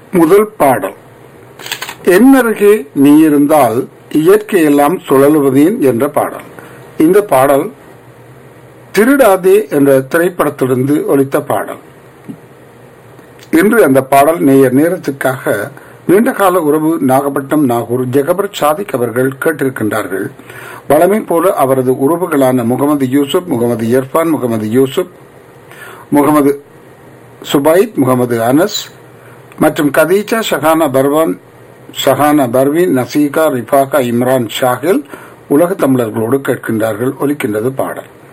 முதல் பாடல் என்னருகே நீ இருந்தால் இயற்கையெல்லாம் சுழலுவதேன் என்ற பாடல் இந்த பாடல் திருடாதே என்ற திரைப்படத்திலிருந்து ஒலித்த பாடல் இன்று அந்த பாடல் நேயர் நேரத்துக்காக நீண்டகால உறவு நாகப்பட்டினம் நாகூர் ஜெகபர் சாதிக் அவர்கள் கேட்டிருக்கின்றார்கள் வளமை போல அவரது உறவுகளான முகமது யூசுப் முகமது இர்பான் முகமது யூசுப் முகமது சுபைத் முகமது அனஸ் மற்றும் கதீஜா ஷஹானா பர்வான் ஷஹானா பர்வீன் நசீகா ரிஃபாகா இம்ரான் ஷாகில் உலக தமிழர்களோடு கேட்கின்றார்கள் ஒலிக்கின்றது பாடல்